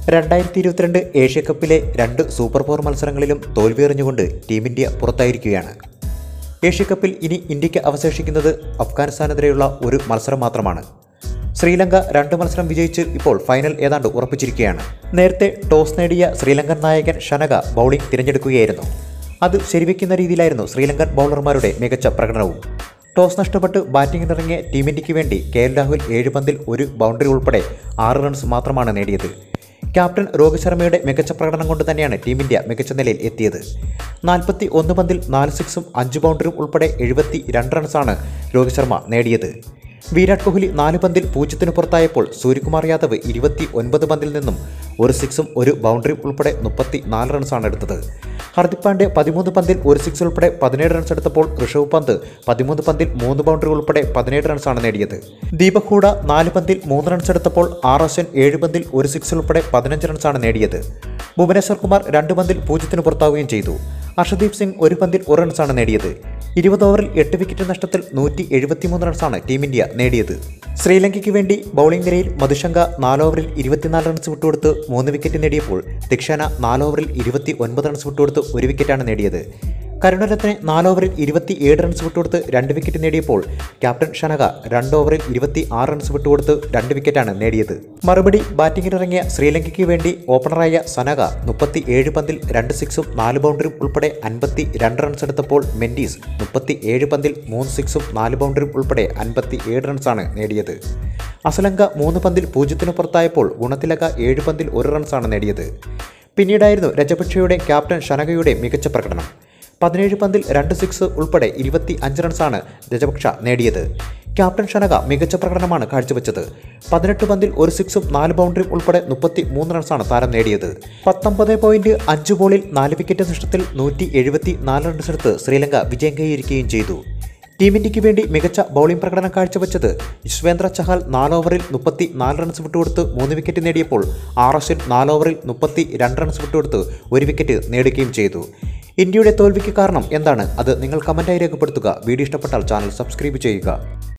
രണ്ടായിരത്തി ഇരുപത്തിരണ്ട് ഏഷ്യ കപ്പിലെ രണ്ട് സൂപ്പർ ഫോർ മത്സരങ്ങളിലും തോൽവി എറിഞ്ഞുകൊണ്ട് ടീം ഇന്ത്യ പുറത്തായിരിക്കുകയാണ് ഏഷ്യ കപ്പിൽ ഇനി ഇന്ത്യക്ക് അവശേഷിക്കുന്നത് അഫ്ഗാനിസ്ഥാനെതിരെയുള്ള ഒരു മത്സരം മാത്രമാണ് ശ്രീലങ്ക രണ്ട് മത്സരം വിജയിച്ച് ഇപ്പോൾ ഫൈനൽ ഏതാണ്ട് ഉറപ്പിച്ചിരിക്കുകയാണ് നേരത്തെ ടോസ് നേടിയ ശ്രീലങ്കൻ നായകൻ ഷനക ബൗളിംഗ് തിരഞ്ഞെടുക്കുകയായിരുന്നു അത് ശരിവെക്കുന്ന രീതിയിലായിരുന്നു ശ്രീലങ്കൻ ബൗളർമാരുടെ മികച്ച പ്രകടനവും ടോസ് നഷ്ടപ്പെട്ട് ബാറ്റിംഗിനിറങ്ങിയ ടീം ഇന്ത്യക്ക് വേണ്ടി കെ എൽ രാഹുൽ ഏഴ് പന്തിൽ ഒരു ബൗണ്ടറി ഉൾപ്പെടെ ആറ് റൺസ് മാത്രമാണ് നേടിയത് ക്യാപ്റ്റൻ രോഹിത് ശർമ്മയുടെ മികച്ച പ്രകടനം കൊണ്ട് തന്നെയാണ് ടീം ഇന്ത്യ മികച്ച നിലയിൽ എത്തിയത് നാൽപ്പത്തി ഒന്ന് പന്തിൽ നാല് സിക്സും അഞ്ച് ബൗണ്ടറിയും ഉൾപ്പെടെ എഴുപത്തി രണ്ട് റൺസാണ് രോഹിത് ശർമ്മ നേടിയത് വിരാട് കോഹ്ലി നാല് പന്തിൽ പൂജ്യത്തിന് പുറത്തായപ്പോൾ സൂര്യകുമാർ യാദവ് ഇരുപത്തി ഒൻപത് പന്തിൽ നിന്നും ഒരു സിക്സും ഒരു ബൗണ്ടറിയും ഉൾപ്പെടെ മുപ്പത്തി നാല് റൺസാണ് എടുത്തത് ഹർദിക് പാണ്ഡ്യ പതിമൂന്ന് പന്തിൽ ഒരു സിക്സ് ഉൾപ്പെടെ പതിനേഴ് റൺസ് എടുത്തപ്പോൾ ഋഷഭ് പന്ത് പതിമൂന്ന് പന്തിൽ മൂന്ന് ബൗണ്ടറി ഉൾപ്പെടെ പതിനേഴ് റൺസാണ് നേടിയത് ദീപക് ഹൂഡ നാല് പന്തിൽ മൂന്ന് റൺസ് എടുത്തപ്പോൾ ആർ അശ്വൻ ഏഴ് പന്തിൽ ഒരു സിക്സ് ഉൾപ്പെടെ പതിനഞ്ച് റൺസാണ് നേടിയത് ഭുവനേശ്വർ കുമാർ രണ്ട് പന്തിൽ പൂജ്യത്തിന് പുറത്താവുകയും ചെയ്തു ഹർഷദീപ് സിംഗ് ഒരു പന്തിൽ ഒരു റൺസാണ് നേടിയത് ഇരുപത് ഓവറിൽ എട്ട് വിക്കറ്റ് നഷ്ടത്തിൽ നൂറ്റി എഴുപത്തിമൂന്ന് റൺസാണ് ടീം ഇന്ത്യ നേടിയത് ശ്രീലങ്കയ്ക്ക് വേണ്ടി ബൗളിംഗ് നിരയിൽ മധുശങ്ക നാല് ഓവറിൽ ഇരുപത്തിനാല് റൺസ് വിട്ടുകൊടുത്ത് മൂന്ന് വിക്കറ്റ് നേടിയപ്പോൾ ദിക്ഷാന നാല് ഓവറിൽ ഇരുപത്തി ഒൻപത് റൺസ് വിട്ടുകൊടുത്ത് ഒരു വിക്കറ്റാണ് നേടിയത് കരുണരത്നെ നാല് ഓവറിൽ ഇരുപത്തി ഏഴ് റൺസ് വിട്ടുകൊടുത്ത് രണ്ട് വിക്കറ്റ് നേടിയപ്പോൾ ക്യാപ്റ്റൻ ഷനക രണ്ട് ഓവറിൽ ഇരുപത്തി ആറ് റൺസ് വിട്ടുകൊടുത്ത് രണ്ട് വിക്കറ്റാണ് നേടിയത് മറുപടി ബാറ്റിംഗിനിറങ്ങിയ ശ്രീലങ്കയ്ക്ക് വേണ്ടി ഓപ്പണറായ സനക മുപ്പത്തി ഏഴ് പന്തിൽ രണ്ട് സിക്സും നാല് ബൗണ്ടറിയും ഉൾപ്പെടെ അൻപത്തി രണ്ട് റൺസ് എടുത്തപ്പോൾ മെൻഡീസ് മുപ്പത്തി ഏഴ് പന്തിൽ മൂന്ന് സിക്സും നാല് ബൗണ്ടറിയും ഉൾപ്പെടെ അൻപത്തി ഏഴ് റൺസാണ് നേടിയത് അസലങ്ക മൂന്ന് പന്തിൽ പൂജ്യത്തിന് പുറത്തായപ്പോൾ ഗുണത്തിലക ഏഴ് പന്തിൽ ഒരു റൺസാണ് നേടിയത് പിന്നീടായിരുന്നു രജപക്ഷയുടെ ക്യാപ്റ്റൻ ഷനകയുടെ മികച്ച പ്രകടനം പതിനേഴ് പന്തിൽ രണ്ട് സിക്സ് ഉൾപ്പെടെ ഇരുപത്തി അഞ്ച് റൺസാണ് രജപക്ഷ നേടിയത് ക്യാപ്റ്റൻ ഷനക മികച്ച പ്രകടനമാണ് കാഴ്ചവെച്ചത് പതിനെട്ട് പന്തിൽ ഒരു സിക്സും നാല് ബൗണ്ടറിയും ഉൾപ്പെടെ മുപ്പത്തി മൂന്ന് റൺസാണ് താരം നേടിയത് പത്തൊമ്പത് പോയിന്റ് അഞ്ച് ബോളിൽ നാല് വിക്കറ്റ് നഷ്ടത്തിൽ നൂറ്റി എഴുപത്തി നാല് റൺസ് എടുത്ത് ശ്രീലങ്ക വിജയം കൈവരിക്കുകയും ചെയ്തു ടീം ഇന്ത്യക്ക് വേണ്ടി മികച്ച ബൗളിംഗ് പ്രകടനം കാഴ്ചവെച്ചത് യുസ്വേന്ദ്ര ചഹാൽ നാല് ഓവറിൽ മുപ്പത്തി നാല് റൺസ് വിട്ടുകൊടുത്ത് മൂന്ന് വിക്കറ്റ് നേടിയപ്പോൾ ആർ അശ്വിൻ നാല് ഓവറിൽ മുപ്പത്തി രണ്ട് റൺസ് വിട്ടുകൊടുത്ത് ഒരു വിക്കറ്റ് നേടുകയും ചെയ്തു ഇന്ത്യയുടെ തോൽവിക്ക് കാരണം എന്താണ് അത് നിങ്ങൾ കമൻറ്റായി രേഖപ്പെടുത്തുക വീഡിയോ ഇഷ്ടപ്പെട്ടാൽ ചാനൽ സബ്സ്ക്രൈബ് ചെയ്യുക